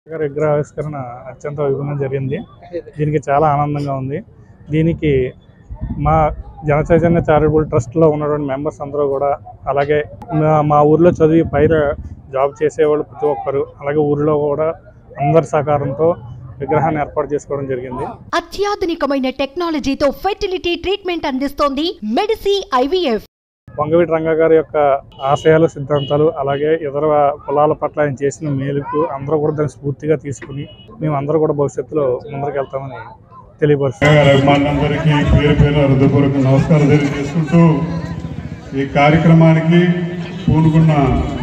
గారి విగ్రహావిష్కరణ అత్యంత వైభవంగా జరిగింది దీనికి చాలా ఆనందంగా ఉంది దీనికి మా జన చైతన్య చారిటబుల్ ట్రస్ట్లో ఉన్నటువంటి మెంబర్స్ అందరూ కూడా అలాగే మా- మా ఊర్లో చదివి పైన జాబ్ చేసేవాళ్ళు ప్రతి ఒక్కరు అలాగే ఊర్లో కూడా అందరి సహకారంతో విగ్రహాన్ని ఏర్పాటు చేసుకోవడం జరిగింది అత్యాధునికమైన టెక్నాలజీతో ఫెర్టిలిటీ ట్రీట్మెంట్ అందిస్తోంది మెడిసి ఐవీఎఫ్ వంగవీటి రంగా గారి యొక్క ఆశయాలు సిద్ధాంతాలు అలాగే ఇతర కులాల పట్ల ఆయన చేసిన మేలుకు అందరూ కూడా దాన్ని స్ఫూర్తిగా తీసుకుని మేము అందరూ కూడా భవిష్యత్తులో ముందరికి వెళ్తామని తెలియపరుస్తున్నాం గారి అభిమానులందరికీ పేరు పేరు హృదయపూర్వక నమస్కారం తెలియజేసుకుంటూ ఈ కార్యక్రమానికి పూనుకున్న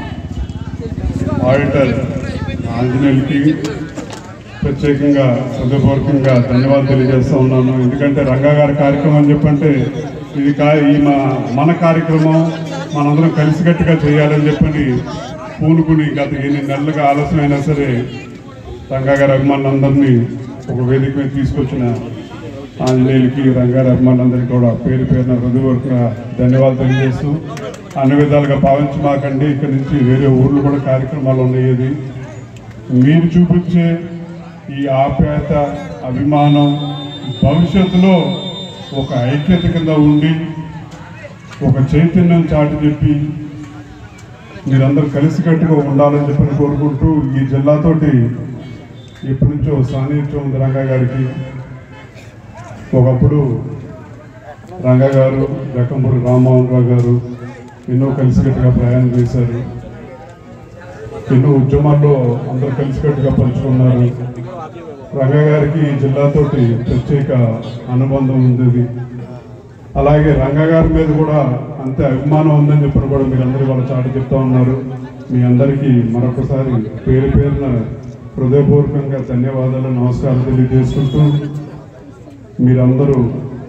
ఆడిటర్ ఆంజనేయులకి ప్రత్యేకంగా హృదయపూర్వకంగా ధన్యవాదాలు తెలియజేస్తూ ఉన్నాను ఎందుకంటే రంగా గారి కార్యక్రమం అని చెప్పంటే ఇది కా ఈ మా మన కార్యక్రమం మనందరం కలిసికట్టుగా చేయాలని చెప్పని పూనుకుని గత ఎన్ని నెలలుగా ఆలస్యమైనా సరే రంగా గారి అభిమానులందరినీ ఒక వేదిక మీద తీసుకొచ్చిన ఆంజనేయులకి రంగారి అభిమానులందరికీ కూడా పేరు పేరున హృదయపూర్వక ధన్యవాదాలు తెలియజేస్తూ అన్ని విధాలుగా భావించమాకండి ఇక్కడి నుంచి వేరే ఊర్లు కూడా కార్యక్రమాలు ఉన్నాయి మీరు చూపించే ఈ ఆప్యాయత అభిమానం భవిష్యత్తులో ఒక ఐక్యత కింద ఉండి ఒక చైతన్యం చాటి చెప్పి మీరందరూ కలిసికట్టుగా ఉండాలని చెప్పని కోరుకుంటూ ఈ జిల్లాతోటి ఎప్పటి నుంచో సాన్నిధ్యం ఉంది రంగా గారికి ఒకప్పుడు రంగా గారు జకంపూడి రామ్మోహన్ రావు గారు ఎన్నో కలిసికట్టుగా ప్రయాణం చేశారు ఎన్నో ఉద్యమాల్లో అందరూ కలిసికట్టుగా పంచుకున్నారు రంగా గారికి ఈ జిల్లాతోటి ప్రత్యేక అనుబంధం ఉంది అలాగే రంగా గారి మీద కూడా అంతే అభిమానం ఉందని చెప్పిన కూడా మీరు అందరూ వాళ్ళ చాటి చెప్తా ఉన్నారు మీ అందరికీ మరొకసారి పేరు పేరున హృదయపూర్వకంగా ధన్యవాదాలు నమస్కారం తెలియజేసుకుంటూ మీరందరూ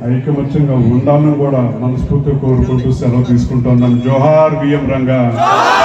ఐకమత్యంగా ఉండాలని కూడా మనస్ఫూర్తిగా కోరుకుంటూ సెలవు తీసుకుంటున్నాను జోహార్ విఎం రంగా